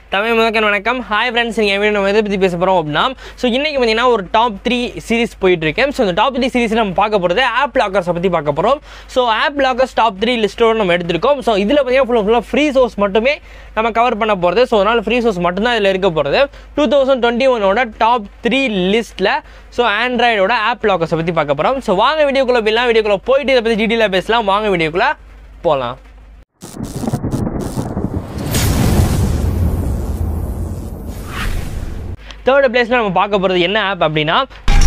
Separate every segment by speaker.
Speaker 1: தமிழ் முதக்கன் வணக்கம் hi friends நீங்கள் எப்படி நம்ம எதை பற்றி பேச போகிறோம் அப்படின்னா ஸோ இன்றைக்கி பார்த்தீங்கன்னா ஒரு டாப் த்ரீ சீரிஸ் போயிட்டு இருக்கேன் ஸோ இந்த டாப் த்ரீ சீரிஸ் நம்ம பார்க்க போகிறது ஆப் லாக்கர்ஸை பற்றி பார்க்க போகிறோம் so app lockers top three லிஸ்ட்டோடு நம்ம எடுத்திருக்கோம் ஸோ இதில் பார்த்தீங்கன்னா ஃபுல்லாக ஃபுல்லாக ஃப்ரீ சோர்ஸ் மட்டுமே நம்ம கவர் பண்ண போகிறது ஸோ அதனால் ஃப்ரீ சோர்ஸ் மட்டும்தான் இதில் இருக்க போகிறது டூ தௌசண்ட் டுவெண்ட்டி ஒனோட டாப் த்ரீ லிஸ்ட்டில் ஸோ ஆண்ட்ராய்டோட ஆப் லாக்கர்ஸை பற்றி பார்க்க போகிறோம் ஸோ வாங்க வீடியோக்குள்ளே போயிடலாம் வீடியோக்குள்ளே போயிட்டு இதை பற்றி டீட்டெயிலாக பேசலாம் வாங்க வீடியோக்குள்ளே போகலாம் தேர்ட் பிளேஸில் நம்ம பார்க்க போகிறது என்ன ஆப் அப்படின்னா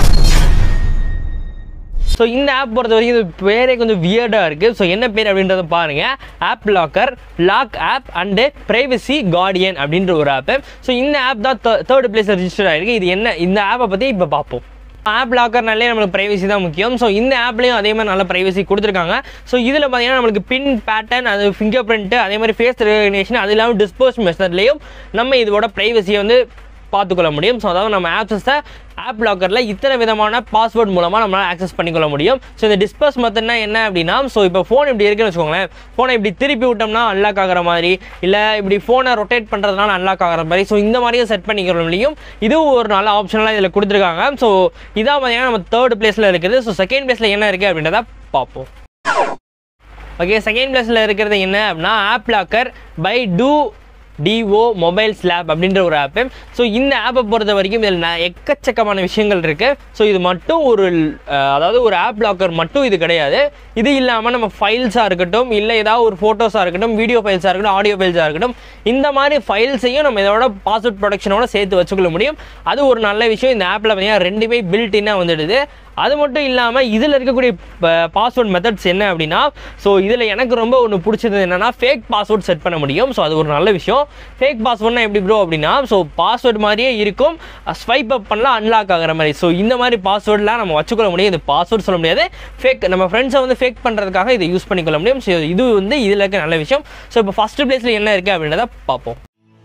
Speaker 1: ஸோ இந்த ஆப் பொறுத்த வரைக்கும் இது பேரே கொஞ்சம் வியர்டாக இருக்குது ஸோ என்ன பேர் அப்படின்றத பாருங்கள் app locker lock app and privacy guardian அப்படின்ற ஒரு ஆப்பு ஸோ இந்த ஆப் தான் தேர்ட் பிளேஸில் ரிஜிஸ்டர் ஆகிருக்கு இது என்ன இந்த ஆப்பை பற்றி இப்போ பார்ப்போம் ஆப் லாக்கர்னாலே நம்மளுக்கு ப்ரைவசி தான் முக்கியம் ஸோ இந்த ஆப்லேயும் அதே மாதிரி நல்ல ப்ரைவசி கொடுத்துருக்காங்க ஸோ இதில் பார்த்தீங்கன்னா நம்மளுக்கு பின் பேட்டர்ன் அது ஃபிங்கர் பிரிண்ட்டு அதே மாதிரி ஃபேஸ் ரெகனேஷன் அது இல்லாமல் டிஸ்போஸ் மெத்தட்லேயும் நம்ம இதோட ப்ரைவசியை வந்து பார்த்துக்கொள்ள முடியும் ஸோ அதாவது நம்ம ஆப்ஸஸை ஆப் லாக்கரில் இத்தனை விதமான பாஸ்வேர்ட் மூலமாக நம்மளால் ஆக்சஸ் பண்ணிக்கொள்ள முடியும் ஸோ இந்த டிஸ்பர்ஸ் மெத்தட்னா என்ன அப்படின்னா ஸோ இப்போ ஃபோன் இப்படி இருக்குன்னு வச்சுக்கோங்களேன் ஃபோனை இப்படி திருப்பி விட்டோம்னா அன்லாக் ஆகிற மாதிரி இல்லை இப்படி ஃபோனை ரொட்டேட் பண்ணுறதுனால அன்லாக் ஆகிற மாதிரி ஸோ இந்த மாதிரியும் செட் பண்ணிக்கிற முடியும் இதுவும் ஒரு நல்ல ஆப்ஷனலாக இதில் கொடுத்துருக்காங்க ஸோ இதான் பார்த்தீங்கன்னா நம்ம தேர்ட் பிளேஸில் இருக்குது ஸோ செகண்ட் பிளேஸில் என்ன இருக்குது அப்படின்றத பார்ப்போம் ஓகே செகண்ட் பிளேஸில் இருக்கிறது என்ன அப்படின்னா app locker by do D O mobile slab அப்படின்ற ஒரு ஆப்பு ஸோ இந்த ஆப்பை பொறுத்த வரைக்கும் இதில் ந- எக்கச்சக்கமான விஷயங்கள் இருக்குது ஸோ இது மட்டும் ஒரு அஹ், அதாவது ஒரு ஆப் லாக்கர் மட்டும் இது கிடையாது இது இல்லாமல் நம்ம ஃபைல்ஸாக இருக்கட்டும் இல்லை ஏதாவது ஒரு ஃபோட்டோஸாக இருக்கட்டும் வீடியோ ஃபைல்ஸாக இருக்கட்டும் ஆடியோ ஃபைல்ஸாக இருக்கட்டும் இந்த மாதிரி ஃபைல்ஸையும் நம்ம இதோட பாஸ்வேர்ட் ப்ரொடக்ஷனோட சேர்த்து வச்சுக்கொள்ள முடியும் அது ஒரு நல்ல விஷயம் இந்த ஆப்பில் பார்த்தீங்கன்னா ரெண்டுமே பில்ட் வந்துடுது அது மட்டும் இல்லாமல் இதில் இருக்கக்கூடிய பாஸ்வேர்ட் மெத்தட்ஸ் என்ன அப்படின்னா ஸோ இதில் எனக்கு ரொம்ப ஒன்று பிடிச்சது என்னன்னா ஃபேக் பாஸ்வேர்ட் செட் பண்ண முடியும் ஸோ அது ஒரு நல்ல விஷயம் ஃபேக் பாஸ்வேர்ட்னா எப்படி ப்ரோ அப்படின்னா ஸோ பாஸ்வேர்ட் மாதிரியே இருக்கும் ஸ்வைப் அப் பண்ணலாம் அன்லாக் ஆகிற மாதிரி ஸோ இந்த மாதிரி பாஸ்வேர்ட்லாம் நம்ம வச்சுக்கொள்ள முடியும் இது பாஸ்வேர்ட் சொல்ல முடியாது ஃபேக் நம்ம ஃப்ரெண்ட்ஸை வந்து ஃபேக் பண்ணுறதுக்காக இதை யூஸ் பண்ணிக்கொள்ள முடியும் ஸோ இது வந்து இதில் இருக்க நல்ல விஷயம் ஸோ இப்போ ஃபஸ்ட்டு பிளேஸில் என்ன இருக்குது அப்படின்றத பார்ப்போம்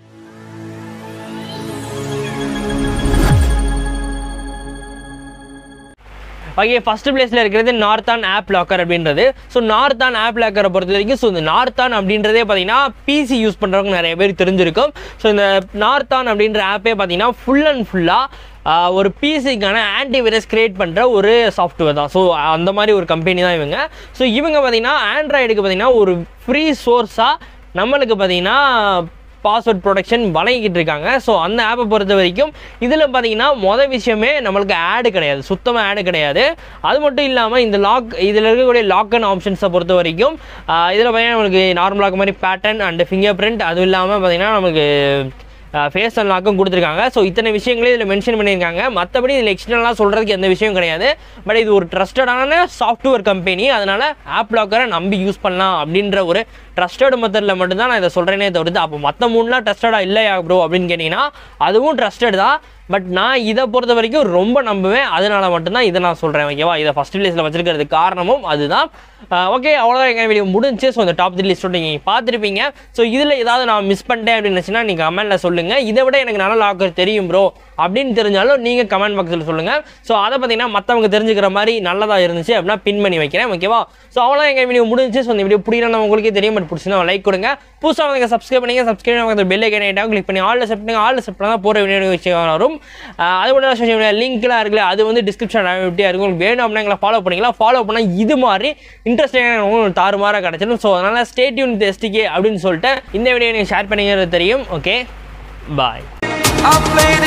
Speaker 1: ஓகே ஃபஸ்ட்டு பிளேஸில் இருக்கிறது நார்த்தான் ஆப் லாக்கர் அப்படின்றது ஸோ நார்த்தான் ஆப் லாக்கரை பொறுத்த வரைக்கும் ஸோ இந்த நார்த்தான் அப்படின்றதே பார்த்தீங்கன்னா பிசி யூஸ் பண்ணுறவங்க நிறைய பேர் தெரிஞ்சிருக்கும் ஸோ இந்த நார்த்தான் அப்படின்ற ஆப்பே பார்த்தீங்கன்னா ஃபுல் அண்ட் ஃபுல்லாக ஒரு பிசிக்கான ஆன்டிவைரஸ் கிரியேட் பண்ணுற ஒரு சாஃப்ட்வேர் தான் ஸோ அந்த மாதிரி ஒரு கம்பெனி தான் இவங்க ஸோ இவங்க பார்த்தீங்கன்னா ஆண்ட்ராய்டுக்கு பார்த்தீங்கன்னா ஒரு ஃப்ரீ சோர்ஸாக நம்மளுக்கு பார்த்தீங்கன்னா பாஸ்வேர்ட் ப்ரொடக்ஷன் வழங்கிக்கிட்டு இருக்காங்க ஸோ அந்த ஆப்பை பொறுத்த வரைக்கும் இதில் பார்த்தீங்கன்னா மொதல் விஷயமே நம்மளுக்கு ஆடு கிடையாது சுத்தமாக ஆடு கிடையாது அது மட்டும் இல்லாமல் இந்த லாக் இதில் இருக்கக்கூடிய லாக் அண்ட் ஆப்ஷன்ஸை பொறுத்த வரைக்கும் இதில் பார்த்தீங்கன்னா நம்மளுக்கு நார்மலாக மாதிரி பேட்டர்ன் அண்ட் ஃபிங்கர் பிரிண்ட் அதுவும் இல்லாமல் பார்த்தீங்கன்னா நமக்கு ஃபேஸ் அன்லாக்கும் கொடுத்துருக்காங்க ஸோ இத்தனை விஷயங்களே இதில் மென்ஷன் பண்ணியிருக்காங்க மற்றபடி இதில் எக்ஸ்டர்னலாக சொல்கிறதுக்கு எந்த விஷயம் கிடையாது பட் இது ஒரு ட்ரஸ்டடான சாஃப்ட்வேர் கம்பெனி அதனால் ஆப் லாக்கரை நம்பி யூஸ் பண்ணலாம் அப்படின்ற ஒரு ட்ரஸ்டட் மெத்தடில் மட்டும்தான் நான் இதை சொல்கிறேனே தவிர்த்து அப்போ மற்ற மூணுலாம் ட்ரஸ்டடாக இல்லையா ப்ரோ அப்படின்னு கேட்டிங்கன்னா அதுவும் ட்ரஸ்டட் தான் பட் நான் இதை பொறுத்த வரைக்கும் ரொம்ப நம்புவேன் அதனால மட்டும்தான் இதை நான் சொல்கிறேன் ஓகேவா இதை ஃபஸ்ட் பிளேஸில் வச்சிருக்கிறதுக்கு காரணமும் அதுதான் ஓகே அவ்வளோதான் எங்கள் வீடியோ முடிஞ்சு ஸோ இந்த டாப் த்ரீ லிஸ்ட்டோட நீங்கள் பார்த்துருப்பீங்க ஸோ இதில் ஏதாவது நான் மிஸ் பண்ணிட்டேன் அப்படின்னு நினச்சினா நீங்கள் கமெண்ட்டில் சொல்லுங்கள் இதை விட எனக்கு நல்ல லாக்கர் தெரியும் ப்ரோ அப்படின்னு தெரிஞ்சாலும் நீங்கள் கமெண்ட் பாக்ஸில் சொல்லுங்கள் ஸோ அதை பார்த்தீங்கன்னா மற்றவங்க தெரிஞ்சுக்கிற மாதிரி நல்லதாக இருந்துச்சு அப்படின்னா பின் பண்ணி வைக்கிறேன் ஓகேவா ஸோ அவ்வளோ எங்கள் வீடியோ முடிஞ்சு ஸோ இந்த வீடியோ பிடிக்கலன்னா உங்களுக்கே தெரியும் பட் பிடிச்சினா லைக் கொடுங்க புதுசாக வந்து சப்ஸ்கிரைப் பண்ணுங்க சப்ஸ்கிரைப் பண்ணி பெல் ஐக்கன் ஐட்டம் கிளிக் பண்ணி ஆல் செட் பண்ணுங்க ஆல் செட் பண்ணால் போகிற வீடியோ விஷயம் வரும் ஆஹ் அது மட்டும் சோஷியல் மீடியா லிங்க்லாம் இருக்குல்ல அது வந்து டிஸ்கிரிப்ஷன் எப்படியா இருக்கும் உங்களுக்கு வேணும் அப்படின்னா எங்களை ஃபாலோ பண்ணிக்கலாம் ஃபாலோ பண்ணால் இது மாதிரி இன்ட்ரெஸ்டிங்கான உங்களுக்கு தாறுமாறாக கிடச்சிடும் ஸோ அதனால் ஸ்டேட்யூன் எஸ்டிகே அப்படின்னு சொல்லிட்டு இந்த வீடியோ நீங்கள் ஷேர் பண்ணிக்கிறது தெரியும் ஓகே பாய்
Speaker 2: I played